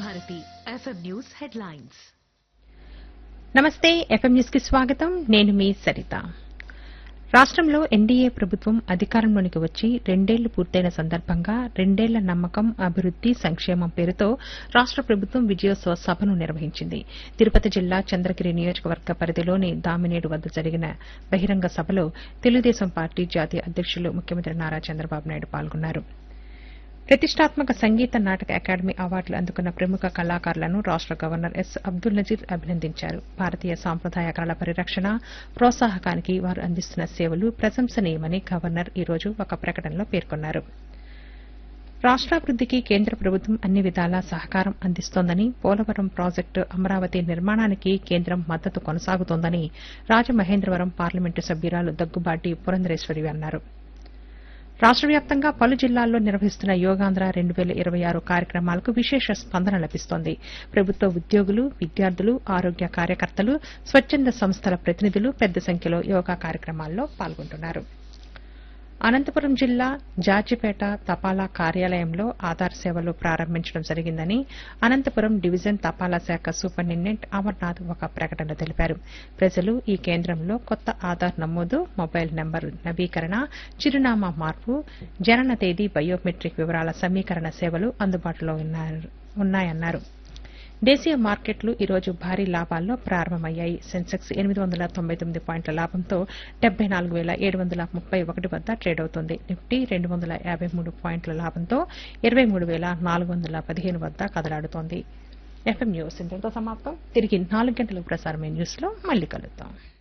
Bharati FM news headlines నమస్తే FM news కి స్వాగతం నేను మీ సరిత రాష్ట్రంలో ఎన్డీఏ ప్రభుత్వం అధికారంలోనికి వచ్చి రెండేళ్లు పూర్తయిన సందర్భంగా రెండేళ్ల నమ్మకం అభివృద్ది సంక్షేమం పేరుతో రాష్ట ప్రభుత్వం విజయోత్సవ సభను నిర్వహించింది తిరుపతి జిల్లా చంద్రగిరి నియోజకవర్గ పరిధిలోని దామినేడు వద్ద జరిగిన బహిరంగ సభలో తెలుగుదేశం పార్టీ జాతీయ అధ్యకులు ముఖ్యమంత్రి నారా చంద్రబాబు నాయుడు పాల్గొన్నారు ప్రతిష్టాత్మక సంగీత నాటక అకాడమీ అవార్డులు అందుకున్న ప్రముఖ కళాకారులను రాష్ట గవర్నర్ ఎస్ అబ్దుల్ నజీర్ అభినందించారు భారతీయ సాంప్రదాయ కళల పరిరక్షణ ప్రోత్సాహకానికి వారు అందిస్తున్న సేవలు ప్రశంసనీయమని గవర్నర్ ఈ రోజు ఒక ప్రకటనలో పేర్కొన్నారు రాష్ట్రాభివృద్దికి కేంద్ర ప్రభుత్వం అన్ని విధాలా సహకారం అందిస్తోందని పోలవరం ప్రాజెక్టు అమరావతి నిర్మాణానికి కేంద్రం మద్దతు కొనసాగుతోందని రాజమహేంద్రవరం పార్లమెంటు సభ్యురాలు దగ్గుబాటి పురంధరేశ్వరి అన్నారు రాష్ట వ్యాప్తంగా పలు జిల్లాల్లో నిర్వహిస్తున్న యోగాంధ్ర రెండు వేల ఇరవై ఆరు కార్యక్రమాలకు విశేష స్పందన లభిస్తోంది ప్రభుత్వ ఉద్యోగులు విద్యార్థులు ఆరోగ్య కార్యకర్తలు స్వచ్చంద సంస్థల ప్రతినిధులు పెద్ద సంఖ్యలో యోగా కార్యక్రమాల్లో పాల్గొంటున్నారు అనంతపురం జిల్లా జాజిపేట తపాలా కార్యాలయంలో ఆధార్ సేవలు ప్రారంభించడం జరిగిందని అనంతపురం డివిజన్ తపాలా శాఖ సూపరింటెండెంట్ అమర్నాథ్ ఒక ప్రకటనలో తెలిపారు ప్రజలు ఈ కేంద్రంలో కొత్త ఆధార్ నమోదు మొబైల్ నెంబర్ నవీకరణ చిరునామా మార్పు జనన తేదీ బయోమెట్రిక్ వివరాల సమీకరణ సేవలు అందుబాటులో ఉన్నారు- ఉన్నాయన్నారు దేశీయ మార్కెట్లు ఈ రోజు భారీ లాభాల్లో ప్రారంభమయ్యాయి సెన్సెక్స్ ఎనిమిది వందల తొంభై తొమ్మిది పాయింట్ల లాభంతో డెబ్బై నాలుగు వేల ఏడు వందల ముప్పై ఒకటి వద్ద ట్రేడ్ అవుతోంది నిఫ్టీ రెండు వందల యాభై మూడు పాయింట్ల లాభంతో ఇరవై మూడు వేల నాలుగు వందల పదిహేను వద్ద కదలాడుతోంది ఎఫ్ఎం న్యూస్ ఇంతటితో సమాప్తం తిరిగి నాలుగు గంటలకు ప్రసారమైన న్యూస్ లో మళ్ళీ కలుద్దాం